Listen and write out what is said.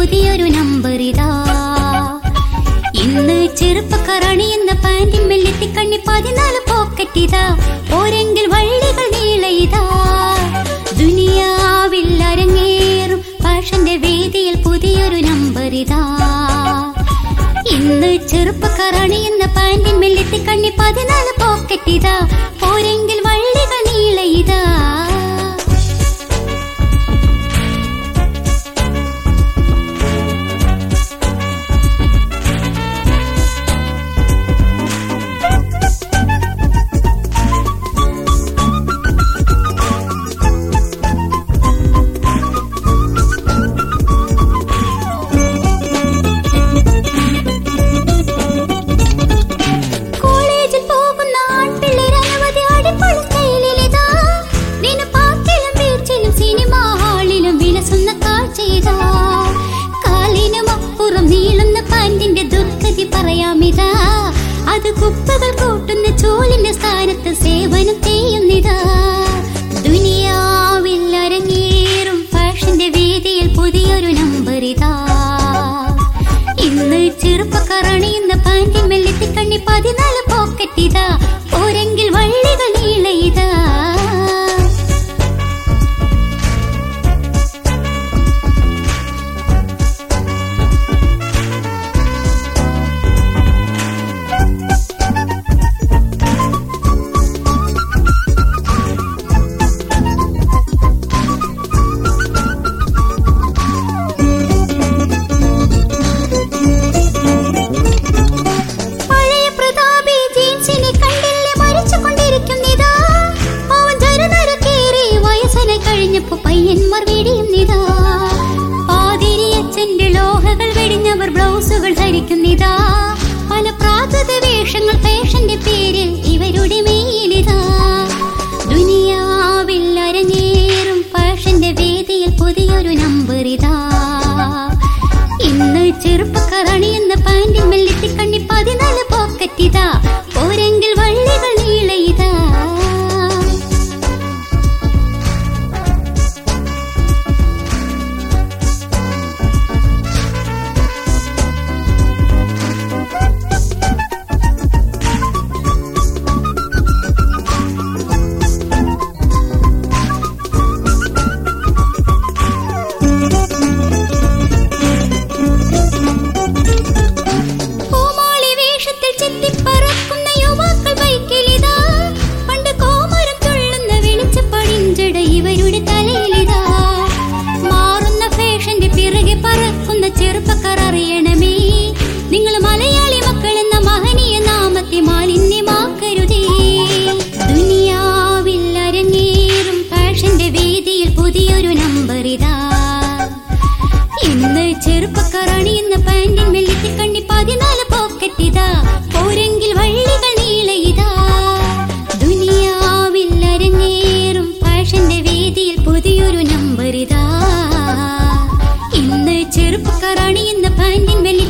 പുതിയൊരു നമ്പർ ഇതാ ഇന്ന് ചെറുപ്പക്കാർ അണിയുന്ന പാന്റിൻ മെല്ലെത്തിക്കണ്ണി പതിനാല് പോക്കറ്റ് ഇതാ പോരെങ്കിൽ വള്ളികൾ നീള ഇതാ ദുനിയാവിൽ അരങ്ങേറും ഫാഷന്റെ വേദിയിൽ പുതിയൊരു നമ്പർ ഇതാ ഇന്ന് ചെറുപ്പക്കാർ അണിയുന്ന പാന്റിൻ മെല്ലെത്തിക്കണ്ണി പതിനാല് പോക്കറ്റ് ഇതാ പോരെങ്കിൽ വള്ളികൾ നീള ഇതാ കോളേജിൽ പോകുന്ന ആൺപിള്ളേർ അനവധി അടിപൊളി സ്റ്റൈലിലിതാ നിന പാർക്കിലും ബീച്ചിലും സിനിമാ ഹാളിലും വിലസുന്ന കാഴ്ചയിതാ കാലിനും അപ്പുറം നീളുന്ന പാന്റിന്റെ ദുർഗതി പറയാമിതാ അത് കുപ്പകൾ കൂട്ടുന്ന ചോലിന്റെ സ്ഥാനത്ത് സേവനം ചെയ്യുന്നിതാ ദുനിയാവിൽ അരങ്ങേറും ഫാഷന്റെ വേദിയിൽ പുതിയൊരു നമ്പർ ഇതാ ഇന്ന് ചെറുപ്പക്കാർ അണിയുന്ന പാന്റിൻ മെല്ലെത്തിക്കണ്ണി പതിനാല് പോക്കറ്റ് ഇതാ പോരെങ്കിൽ വള്ളികൾ നീള ഇതാ പഴയ പ്രതാപി ജീൻസിനെ കണ്ടില്ലേ മരിച്ചുകൊണ്ടിരിക്കുന്നിതാ അവൻ ജരനരക്കേറി വയസ്സനെ കഴിഞ്ഞപ്പോ പയ്യന്മാർ വെടിയുന്നിതാ പാതിരി അച്ഛന്റെ ലോഹകൾ വെടിഞ്ഞവർ ബ്ലൗസുകൾ ധരിക്കുന്നിതാ പല പ്രാകൃത വേഷങ്ങൾ ഫാഷന്റെ പേരിൽ ഇവരുടെ മേലിതാ ദുനിയാവിൽ അരങ്ങേറും ഫാഷന്റെ വേദിയിൽ പുതിയൊരു നമ്പർ ഇതാ ഇന്ന് ചെറുപ്പക്കാർ അണിയുന്ന പാന്റിൻ മെല്ലെത്തിക്കണ്ണി പതിനാല് പോക്കറ്റ് ഇതാ പോരെങ്കിൽ വള്ളികൾ നീള ഇതാ കോമാളി വേഷത്തിൽ ചെത്തിപ്പറക്കുന്ന യുവാക്കൾ ബൈക്കിലിതാ പണ്ട് കോമരം തുള്ളുന്ന വെളിച്ചപ്പടിഞ്ചട ഇവരുടെ തലയിലിതാ മാറുന്ന ഫാഷന്റെ പിറകെ പറക്കുന്ന ചെറുപ്പക്കാർ അറിയണമേ നിങ്ങൾ മലയാളി മക്കൾ എന്ന മഹനീയ നാമത്തെ മാലിന്യമാക്കരുതേ ദുനിയാവിൽ അരങ്ങേറും ഫാഷന്റെ വേദിയിൽ പുതിയൊരു നമ്പർ ഇതാ ഇന്ന് ചെറുപ്പക്കാർ അണിയുന്ന പാന്റിൻ മെല്ലെത്തിക്കണ്ണി പതിനാല് പോക്കറ്റ് ഇതാ പോരെങ്കിൽ വള്ളികൾ നീള ഇതാ ദുനിയാവിൽ അരങ്ങേറും ഫാഷന്റെ വേദിയിൽ പുതിയൊരു നമ്പർ ഇതാ ഇന്ന് ചെറുപ്പക്കാർ അണിയുന്ന പാന്റിൻ മെല്ലെ